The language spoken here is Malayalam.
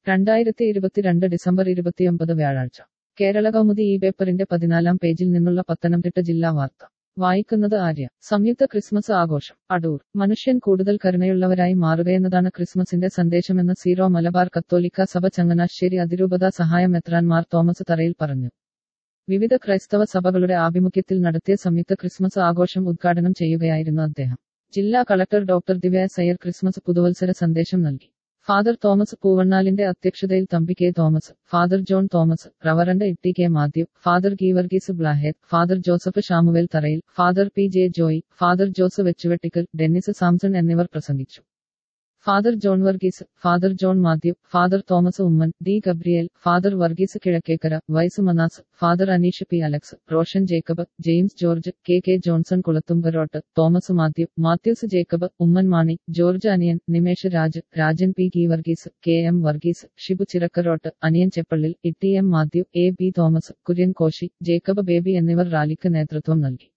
രണ്ടായിരത്തി ഇരുപത്തിരണ്ട് ഡിസംബർ ഇരുപത്തിയൊമ്പത് വ്യാഴാഴ്ച കേരള കൗമുദി ഈ പേപ്പറിന്റെ പതിനാലാം പേജിൽ നിന്നുള്ള പത്തനംതിട്ട ജില്ലാ വാർത്ത വായിക്കുന്നത് ആര്യ സംയുക്ത ക്രിസ്മസ് ആഘോഷം അടൂർ മനുഷ്യൻ കൂടുതൽ കരുണയുള്ളവരായി മാറുകയെന്നതാണ് ക്രിസ്മസിന്റെ സന്ദേശമെന്ന് സീറോ മലബാർ കത്തോലിക്ക സഭ ചങ്ങനാശ്ശേരി അതിരൂപത സഹായം മെത്രാൻമാർ തോമസ് തറയിൽ പറഞ്ഞു വിവിധ ക്രൈസ്തവ സഭകളുടെ ആഭിമുഖ്യത്തിൽ നടത്തിയ സംയുക്ത ക്രിസ്മസ് ആഘോഷം ഉദ്ഘാടനം ചെയ്യുകയായിരുന്നു അദ്ദേഹം ജില്ലാ കളക്ടർ ഡോക്ടർ ദിവ്യ സയ്യർ ക്രിസ്മസ് പുതുവത്സര സന്ദേശം നൽകി ഫാദർ തോമസ് പൂവണ്ണാലിന്റെ അധ്യക്ഷതയിൽ Thampi K Thomas father John Thomas reverend Itty K Mathew father Geevarghese ബ്ലാഹേത് father Joseph Samuel Tharayil father P J Joy father Jose Vechuvettikkal Dennis Samson എന്നിവർ പ്രസംഗിച്ചു father John Varghese father John Mathew father Thomas Oommen D Gabriel father Varghese Kizhakkekara വൈസ് മനാസ് father Aneesh P Alex Roshan Jacob James George K K Johnson Kulathunkarott Thomas Mathew Mathews Jacob Oommen Mani George Aniyan Nimesh Raj Rajan P ഗി Varghese K M Varghese Shibu Chirakkarott Aniyan Cheppallil E T M Mathew A B Thomas Kurien Koshy Jacob Baby എന്നിവർ റാലിക്ക് നേതൃത്വം നൽകി